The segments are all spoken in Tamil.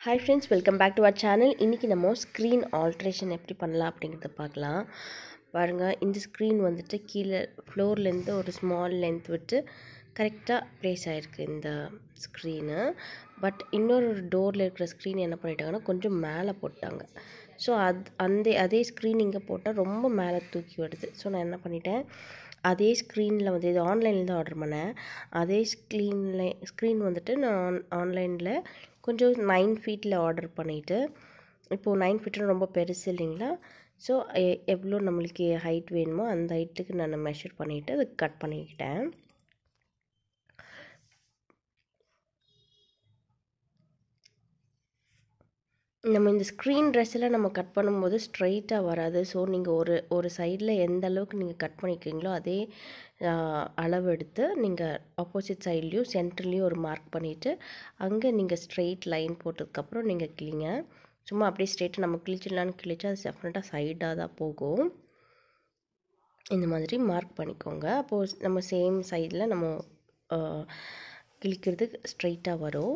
hi friends welcome back to our channel இன்றைக்கி நம்ம ஸ்க்ரீன் ஆல்ட்ரேஷன் எப்படி பண்ணலாம் அப்படிங்கிறத பார்க்கலாம் பாருங்கள் இந்த ஸ்க்ரீன் வந்துட்டு கீழே ஃப்ளோர்லேருந்து ஒரு ஸ்மால் லென்த் விட்டு கரெக்டாக ப்ளேஸ் ஆகிருக்கு இந்த ஸ்க்ரீனு பட் இன்னொரு டோரில் இருக்கிற ஸ்க்ரீன் என்ன பண்ணிட்டாங்கன்னா கொஞ்சம் மேலே போட்டாங்க ஸோ அது அந்த அதே ஸ்க்ரீன் இங்கே போட்டால் ரொம்ப மேலே தூக்கி வருது ஸோ நான் என்ன பண்ணிட்டேன் அதே ஸ்க்ரீனில் வந்து இது ஆன்லைனில் தான் ஆர்டர் பண்ணேன் அதே ஸ்க்ரீனில் ஸ்க்ரீன் வந்துட்டு நான் ஆன்லைனில் கொஞ்சம் நைன் ஃபீட்டில் ஆர்டர் பண்ணிவிட்டு இப்போது நைன் ஃபீட்னு ரொம்ப பெருசு இல்லைங்களா ஸோ எவ்வளோ நம்மளுக்கு ஹைட் வேணுமோ அந்த ஹைட்டுக்கு நான் மெஷர் பண்ணிவிட்டு அது கட் பண்ணிக்கிட்டேன் நம்ம இந்த ஸ்க்ரீன் ட்ரெஸ்ஸில் நம்ம கட் பண்ணும்போது ஸ்ட்ரைட்டாக வராது ஸோ நீங்கள் ஒரு ஒரு சைடில் எந்த அளவுக்கு நீங்கள் கட் பண்ணிக்கிறீங்களோ அதே அளவு எடுத்து நீங்கள் ஆப்போசிட் சைட்லேயும் சென்டர்லேயும் ஒரு மார்க் பண்ணிவிட்டு அங்கே நீங்கள் ஸ்ட்ரெயிட் லைன் போட்டதுக்கப்புறம் நீங்கள் கிளிங்க சும்மா அப்படியே ஸ்ட்ரெயிட்டாக நம்ம கிழிச்சிடலான்னு கிழிச்சா அது டெஃபினட்டாக சைடாக தான் போகும் இந்த மாதிரி மார்க் பண்ணிக்கோங்க அப்போது நம்ம சேம் சைடில் நம்ம கிழிக்கிறதுக்கு ஸ்ட்ரைட்டாக வரும்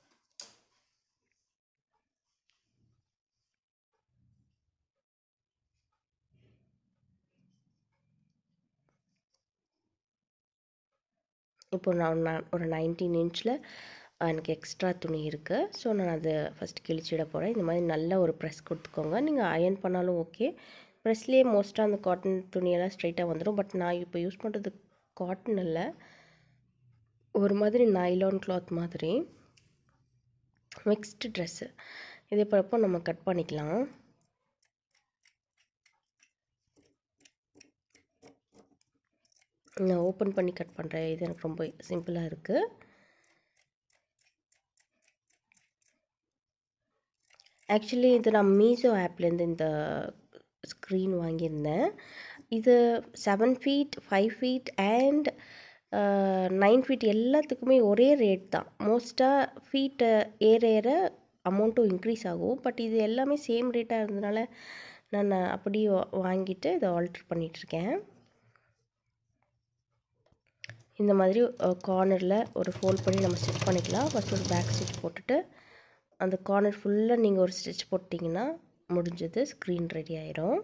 இப்போ நான் நான் ஒரு நைன்டீன் இன்ச்சில் எனக்கு எக்ஸ்ட்ரா துணி இருக்குது ஸோ நான் அதை ஃபஸ்ட் கிழிச்சிட போகிறேன் இந்த மாதிரி நல்ல ஒரு ப்ரெஸ் கொடுத்துக்கோங்க நீங்கள் அயன் பண்ணாலும் ஓகே ப்ரெஸ்லேயே மோஸ்ட்டாக அந்த காட்டன் துணியெல்லாம் ஸ்ட்ரைட்டாக வந்துடும் பட் நான் இப்போ யூஸ் பண்ணுறது காட்டன் இல்லை ஒரு மாதிரி நைலான் கிளாத் மாதிரி மிக்ஸ்டு ட்ரெஸ்ஸு இதே போகிறப்போ நம்ம கட் பண்ணிக்கலாம் நான் ஓப்பன் பண்ணி கட் பண்ணுறேன் இது எனக்கு ரொம்ப சிம்பிளாக இருக்குது ஆக்சுவலி இது நான் மீஷோ ஆப்லேருந்து இந்த ஸ்க்ரீன் வாங்கியிருந்தேன் இது seven feet five feet and nine feet எல்லாத்துக்குமே ஒரே ரேட் தான் மோஸ்ட்டாக ஃபீட்டை ஏற ஏற அமௌண்ட்டும் இன்க்ரீஸ் ஆகும் பட் இது எல்லாமே சேம் ரேட்டாக இருந்ததுனால நான் அப்படியே வாங்கிட்டு இதை ஆல்ட்ரு பண்ணிகிட்ருக்கேன் இந்த மாதிரி கார்னரில் ஒரு ஃபோல்ட் பண்ணி நம்ம ஸ்டிச் பண்ணிக்கலாம் ஃபஸ்ட் ஒரு பேக் ஸ்டிச் போட்டுட்டு அந்த கார்னர் ஃபுல்லாக நீங்கள் ஒரு ஸ்டிச் போட்டிங்கன்னா முடிஞ்சது ஸ்க்ரீன் ரெடி ஆயிரும்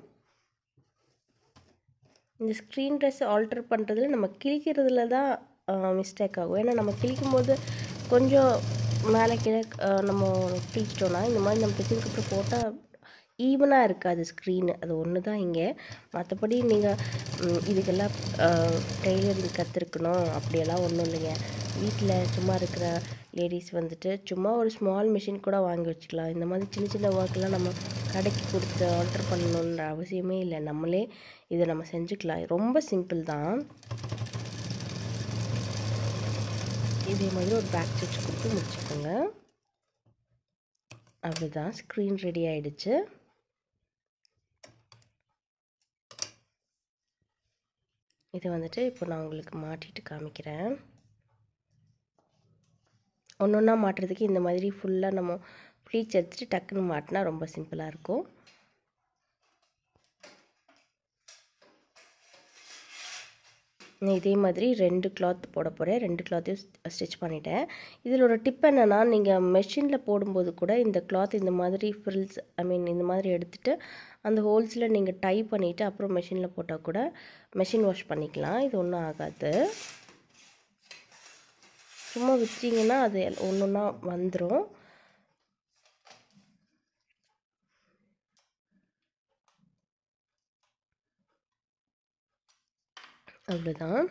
இந்த ஸ்க்ரீன் ட்ரெஸ் ஆல்டர் பண்ணுறதுல நம்ம கிழிக்கிறதுல தான் மிஸ்டேக் ஆகும் ஏன்னா நம்ம கிழிக்கும் போது கொஞ்சம் மேலே கீழே நம்ம கிழிச்சிட்டோன்னா இந்த மாதிரி நம்ம தைச்சதுக்கப்புறம் போட்டால் ஈவனாக இருக்காது ஸ்க்ரீனு அது ஒன்று தான் இங்கே மற்றபடி நீங்கள் இதுக்கெல்லாம் டெய்லரிங் கற்றுருக்கணும் அப்படியெல்லாம் ஒன்றும் இல்லைங்க வீட்டில் சும்மா இருக்கிற லேடிஸ் வந்துட்டு சும்மா ஒரு ஸ்மால் மிஷின் கூட வாங்கி வச்சுக்கலாம் இந்த மாதிரி சின்ன சின்ன ஒர்க்கெலாம் நம்ம கடைக்கு கொடுத்து ஆர்டர் பண்ணணுன்ற அவசியமே இல்லை நம்மளே இதை நம்ம செஞ்சுக்கலாம் ரொம்ப சிம்பிள் தான் இதே மாதிரி ஒரு பேக் ஸ்டிச் கொடுத்து முடிச்சுக்கோங்க அவ்வளோதான் ஸ்க்ரீன் ரெடி ஆகிடுச்சு இதை வந்துட்டு இப்போ நான் உங்களுக்கு மாட்டிட்டு காமிக்கிறேன் ஒன்று ஒன்றா மாட்டுறதுக்கு இந்த மாதிரி ஃபுல்லாக நம்ம ப்ளீச் எடுத்துகிட்டு டக்குன்னு மாட்டினா ரொம்ப சிம்பிளாக இருக்கும் நான் இதே மாதிரி ரெண்டு கிளாத் போட போகிறேன் ரெண்டு கிளாத்தையும் ஸ்டிச் பண்ணிட்டேன் இதில் ஒரு டிப் என்னென்னா நீங்கள் மெஷினில் போடும்போது கூட இந்த கிளாத் இந்த மாதிரி ஃப்ரில்ஸ் ஐ மீன் இந்த மாதிரி எடுத்துகிட்டு அந்த ஹோல்ஸில் நீங்கள் டை பண்ணிவிட்டு அப்புறம் மெஷினில் போட்டால் கூட மெஷின் வாஷ் பண்ணிக்கலாம் இது ஒன்றும் ஆகாது சும்மா வச்சிங்கன்னா அது ஒன்று ஒன்றா வந்துடும் அவ்வளோதான்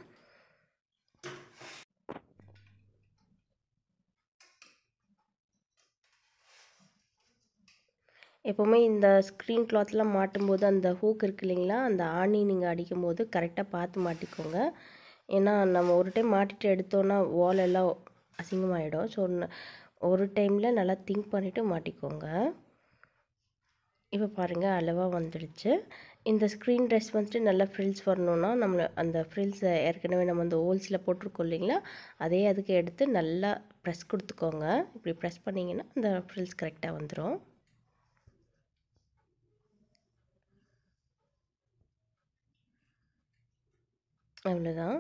எப்போவுமே இந்த ஸ்க்ரீன் கிளாத்லாம் மாட்டும்போது அந்த ஹூக் இருக்கு இல்லைங்களா அந்த ஆணி நீங்கள் அடிக்கும் போது கரெக்டாக பார்த்து மாட்டிக்கோங்க ஏன்னா நம்ம ஒரு டைம் மாட்டிட்டு எடுத்தோன்னா வால் எல்லாம் அசிங்கமாகிடும் ஸோ ஒரு டைமில் நல்லா திங்க் பண்ணிவிட்டு மாட்டிக்கோங்க இப்போ பாருங்கள் அளவாக வந்துடுச்சு இந்த ஸ்க்ரீன் ட்ரெஸ் வந்துட்டு நல்லா ஃப்ரில்ஸ் வரணுன்னா நம்ம அந்த ஃப்ரில்ஸை ஏற்கனவே நம்ம அந்த ஹோல்ஸில் போட்டிருக்கோம் இல்லைங்களா அதே அதுக்கு எடுத்து நல்லா ப்ரெஸ் கொடுத்துக்கோங்க இப்படி ப்ரெஸ் பண்ணிங்கன்னா அந்த ஃப்ரில்ஸ் கரெக்டாக வந்துடும் அவ்வளோதான்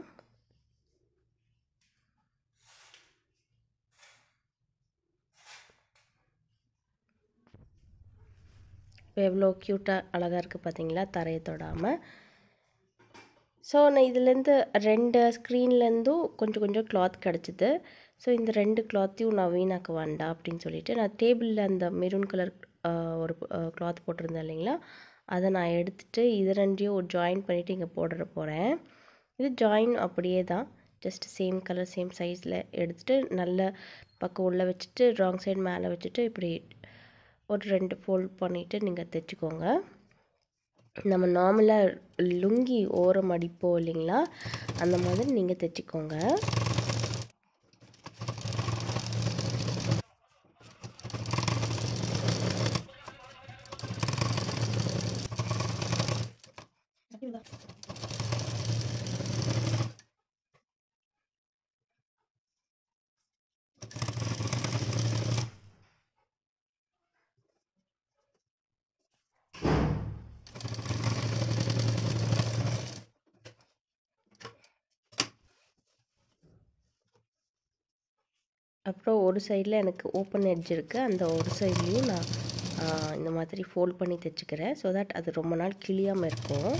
இப்போ எவ்வளோ க்யூட்டாக அழகாக இருக்குது பார்த்தீங்களா தரையை தொடாமல் ஸோ நான் இதுலேருந்து ரெண்டு ஸ்க்ரீன்லேருந்தும் கொஞ்சம் கொஞ்சம் கிளாத் கிடச்சிது ஸோ இந்த ரெண்டு கிளாத்தையும் நான் வீணாக்க வேண்டாம் அப்படின்னு சொல்லிட்டு நான் டேபிளில் அந்த மெரூன் கலர் ஒரு கிளாத் போட்டிருந்தேன் இல்லைங்களா அதை நான் எடுத்துகிட்டு இது ரெண்டையும் ஒரு ஜாயின் பண்ணிவிட்டு இங்கே போடுற போகிறேன் இது ஜாயின் அப்படியே தான் ஜஸ்ட் சேம் கலர் சேம் சைஸில் எடுத்துகிட்டு நல்ல பக்கம் உள்ளே வச்சுட்டு ராங் சைடு மேலே வச்சுட்டு இப்படி ஒரு ரெண்டு ஃபோல்ட் பண்ணிவிட்டு நீங்கள் தைச்சிக்கோங்க நம்ம நார்மலாக லுங்கி ஓரம் அடிப்போம் இல்லைங்களா அந்த மாதிரி நீங்கள் தைச்சிக்கோங்க அப்புறம் ஒரு சைடில் எனக்கு ஓப்பன் எட்ஜ் இருக்குது அந்த ஒரு சைட்லேயும் நான் இந்த மாதிரி ஃபோல்ட் பண்ணி தைச்சிக்கிறேன் ஸோ தட் அது ரொம்ப நாள் கிளியாமல் இருக்கும்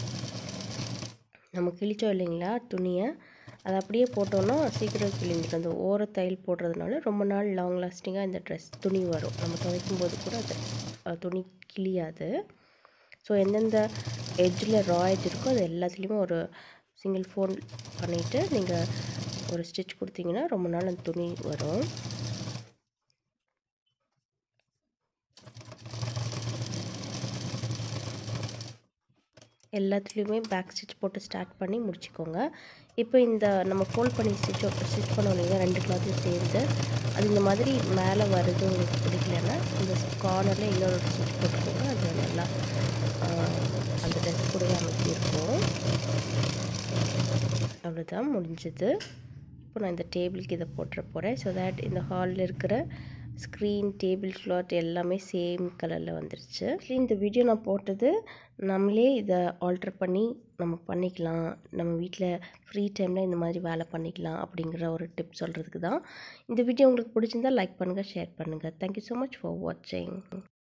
நம்ம கிழிச்சோம் இல்லைங்களா துணியை அதை அப்படியே போட்டோன்னா சீக்கிரம் கிழிஞ்சிடும் அந்த ஓர தையல் போடுறதுனால ரொம்ப நாள் லாங் லாஸ்டிங்காக இந்த ட்ரெஸ் துணி வரும் நம்ம துவைக்கும் போது கூட அது துணி கிளியாது ஸோ எந்தெந்த எட்ஜில் ரா எட்ஜ் இருக்கோ அது எல்லாத்துலேயுமே ஒரு சிங்கிள் ஃபோன் பண்ணிவிட்டு நீங்கள் ஒரு ஸ்டிச் கொடுத்தீங்கன்னா ரொம்ப நாள் அந்த துணி வரும் எல்லாத்துலேயுமே பேக் ஸ்டிச் போட்டு ஸ்டார்ட் பண்ணி முடிச்சுக்கோங்க இப்போ இந்த நம்ம ஃபோல்ட் பண்ணி ஸ்டிச் ஸ்டிச் பண்ணோம் இல்லைங்களா ரெண்டு கிளாத்தையும் சேர்ந்து அது இந்த மாதிரி மேலே வருது உங்களுக்கு பிடிக்கலன்னா இந்த கார்னரில் இன்னொரு ஸ்டிச் போட்டுக்கோங்க அது நல்லா அந்த ட்ரெஸ் கூடவே அமைச்சிருக்கும் அவ்வளோதான் முடிஞ்சது இப்போ நான் இந்த டேபிளுக்கு இதை போட்டுற போகிறேன் ஸோ தேட் இந்த ஹாலில் இருக்கிற ஸ்க்ரீன் டேபிள் கிளாத் எல்லாமே சேம் கலரில் வந்துருச்சு இந்த வீடியோ நான் போட்டது நம்மளே இதை ஆல்ட்ரு பண்ணி நம்ம பண்ணிக்கலாம் நம்ம வீட்டில் ஃப்ரீ டைமில் இந்த மாதிரி வேலை பண்ணிக்கலாம் அப்படிங்கிற ஒரு டிப் சொல்கிறதுக்கு தான் இந்த வீடியோ உங்களுக்கு பிடிச்சிருந்தா லைக் பண்ணுங்கள் ஷேர் பண்ணுங்கள் தேங்க்யூ ஸோ மச் ஃபார் வாட்சிங்